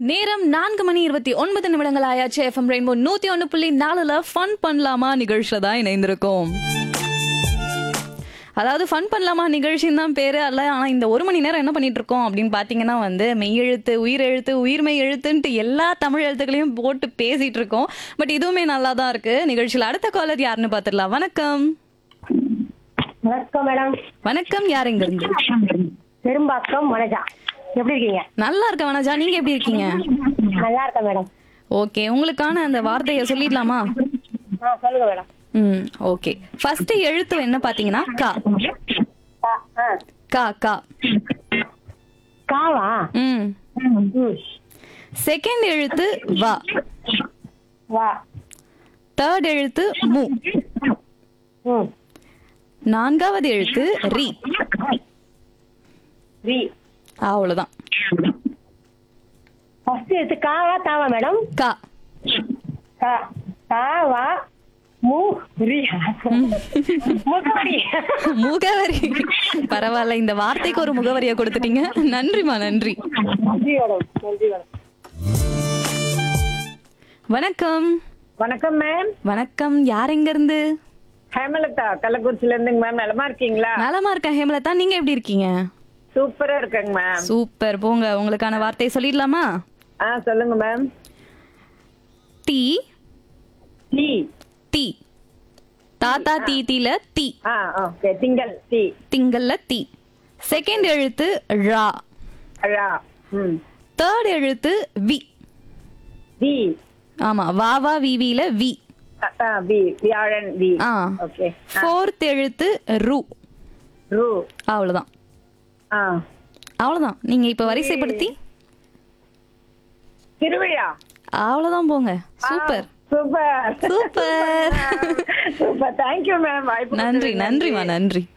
நேரம் நான்கு மணி இருபத்தி ஒன்பது நிமிடங்கள் ஆயாச்சு எஃப்எம் ரெயின்போ நூத்தி ஒன்று புள்ளி நாலுல ஃபன் பண்ணலாமா நிகழ்ச்சியில தான் இணைந்திருக்கோம் அதாவது ஃபன் பண்ணலாமா நிகழ்ச்சின்னு தான் பேரு அல்ல ஆனா இந்த ஒரு மணி நேரம் என்ன பண்ணிட்டு இருக்கோம் அப்படின்னு பாத்தீங்கன்னா வந்து மெய்யெழுத்து உயிரெழுத்து உயிர்மெய் எழுத்துன்ட்டு எல்லா தமிழ் எழுத்துக்களையும் போட்டு பேசிட்டு இருக்கோம் பட் இதுவுமே நல்லா தான் இருக்கு நிகழ்ச்சியில அடுத்த காலர் யாருன்னு பாத்துடலாம் வணக்கம் வணக்கம் மேடம் வணக்கம் யார் இங்க இருந்து பெரும்பாக்கம் வனஜா எப்படி இருக்கீங்க நல்லா இருக்க வனஜா நீங்க எப்படி இருக்கீங்க நல்லா இருக்கேன் மேடம் ஓகே உங்களுக்கான அந்த வார்த்தையை சொல்லிடலாமா ஆ சொல்லுங்க மேடம் ம் ஓகே ஃபர்ஸ்ட் எழுத்து என்ன பாத்தீங்கன்னா கா ஆ, ஆ. கா கா காவா ம் ம் செகண்ட் எழுத்து வா வா தேர்ட் எழுத்து மு ம் நான்காவது எழுத்து ரி வி அவ்வளவுதான் ஃபர்ஸ்ட் எடுத்து காவா தாவா மேடம் கா கா காவா மு ரி முகவரி முகவரி பரவாயில்ல இந்த வார்த்தைக்கு ஒரு முகவரியை கொடுத்துட்டீங்க நன்றிமா நன்றி நன்றி மேடம் நன்றி மேடம் வணக்கம் வணக்கம் மேம் வணக்கம் யார் எங்க இருந்து ஹேமலதா கள்ளக்குறிச்சில இருந்துங்க மேம் நலமா இருக்கீங்களா நலமா இருக்கேன் ஹேமலதா நீங்க எப்படி இருக்கீங்க சூப்பரா இருக்கேங்க மேம் சூப்பர் போங்க உங்களுக்கான வார்த்தையை சொல்லிடலாமா ஆ சொல்லுங்க மேம் தீ டி தீ தாத்தா தீ தீல தீ ஆ ஓகே திங்கள் டி திங்கள்ல தீ செகண்ட் எழுத்து ரா அழா ம் தேர்ட் எழுத்து வி வி ஆமா வா வா விவில வி அ, ஆ, வி வியாழன் வி ஆ ஓகே ஃபோர்த் எழுத்து ரு ரூ அவ்வளவுதான் ஆ அவ்வளவுதான் நீங்க இப்ப வரிசைப்படுத்தி திருவிழா அவ்வளவுதான் போங்க super super super super thank you ma'am வாய்ப்பு நன்றி கொடுத்ததுக்கு நன்றிமா நன்றி